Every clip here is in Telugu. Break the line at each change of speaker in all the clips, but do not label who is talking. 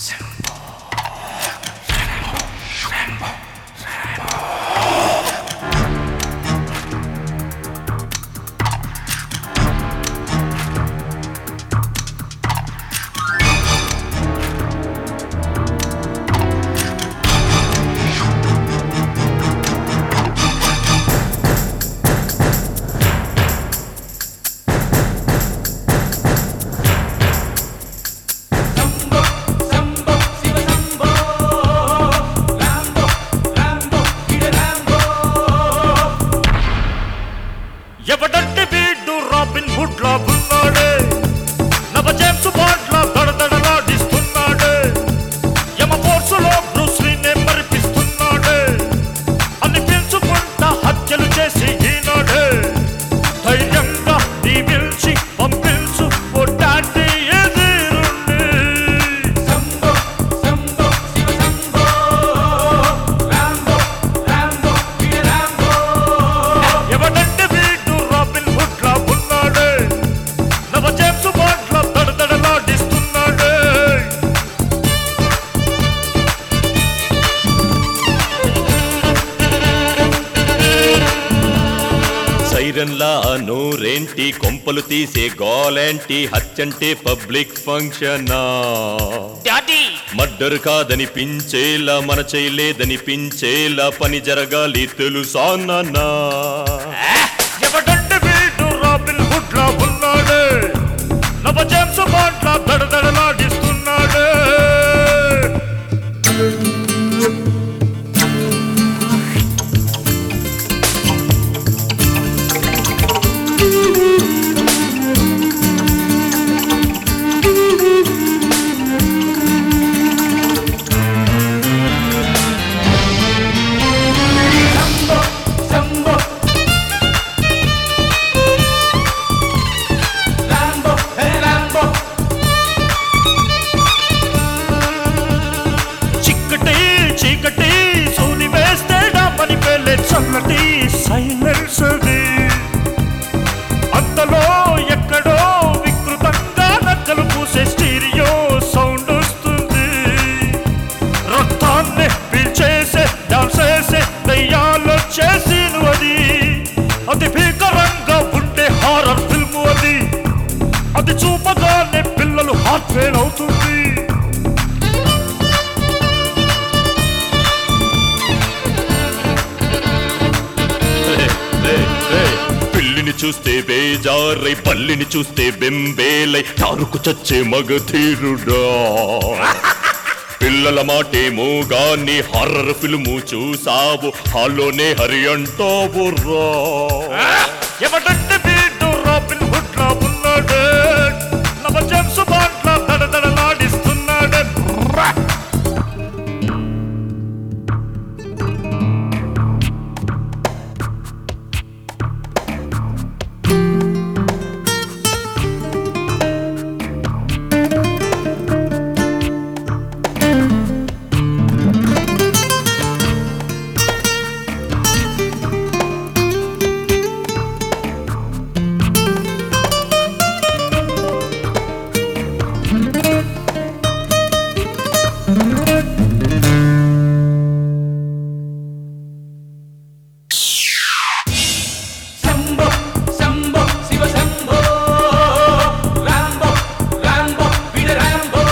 ఎవడంటే వీడు రాబిన్ హుడ్ లా ఉన్నాడే నవ జేమ్స్ బాండ్ లా దడదడలాడిస్తున్నాడే యమ ఫోర్సులో బ్రూస్లీనే మరిపిస్తున్నాడే అనిపించుకుంటా హత్యలు చేసి ఈనాడే ధైర్యంగా నీ పిలిచి పంపించు ఓ డాడీ ఎదురుండి ఎవడంటే వీడు రాబిన్ హుడ్ లా ఉన్నాడే నవ జేమ్స్ బాండ్ లా దడదడలాడిస్తున్నాడే
సైరన్లా నోరేంటి కొంపలు తీసే గోలేంటి హత్యంటే పబ్లిక్ ఫంక్షనా
డాడీ
మర్డర్ కాదనిపించేలా మన చేయలేదనిపించేలా పని జరగాలి తెలుసా నాన్నా
ఎవడంటే వీడు రాబిన్ హుడ్ లా ఉన్నాడే నవ జేమ్స్ బాండ్ లా దడదడలాడిస్తున్నాడే చిక్కటి చీకటి సూది వేస్తే డామని పేలే చల్లటి సైలెన్స్ అది అంతలో ఎక్కడో వికృతంగా నక్కలు పూసే స్టీరియో సౌండ్ వస్తుంది రక్తాన్ని పీల్చేసే డాన్స్ చేసే దయ్యాలు చేసిను అది అతి భీకరంగా ఉండే హారర్ ఫిల్మ్ అది అది చూపగానే పిల్లలు హార్ట్ ఫెయిల్ అవుతుంది
రే, రే, రే. పిల్లిని చూస్తే బేజారై పల్లిని చూస్తే బెంబేలై తారుకు చచ్చే మగధీరుడా పిల్లల మాటేమో గాని హర్రర్ ఫిల్ము చూసావు హాల్లోనే హరి అంటావు రా
ఎవడంటే వీడు రాబిన్ హుడ్ లా ఉన్నాడే నవ జేమ్స్ బాండ్ లా దడదడలాడిస్తున్నాడే
శంభో శంభో శివ శంభో రాంబో రాంబో వీర రాంబో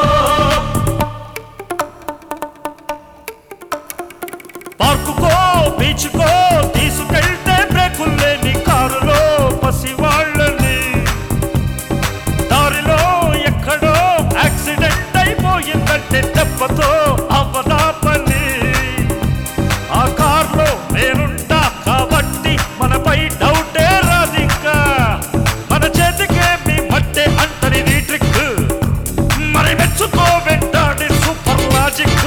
పార్కుకో బీచ్కో తీసుకెళ్తే బ్రేకులు లేని కారులో పసివాళ్ళని దారిలో ఎక్కడో యాక్సిడెంట్ అయిపోయిందంటే దెబ్బతో అవ్వదా పని ఆ కార్లో నేనుంటా కాబట్టి మనపై డౌటే రాదింకా మన చేతికేమి మట్టే అంటని నీ ట్రిక్ మరి మెచ్చుకో వెంటాడి super logic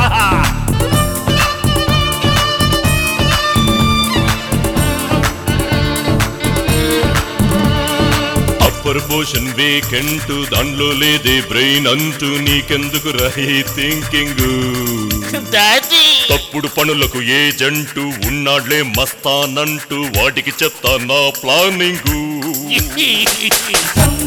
upper portion weekend దానిలో లేదే బ్రెయిన్ అంటూ నీకెందుకు రహీ థింకింగ్
డాడీ
తప్పుడు పనులకు ఏజెంటు ఉన్నాడ్లే మస్తానంటూ వాటికి చెప్తా నా ప్లానింగు
శంభో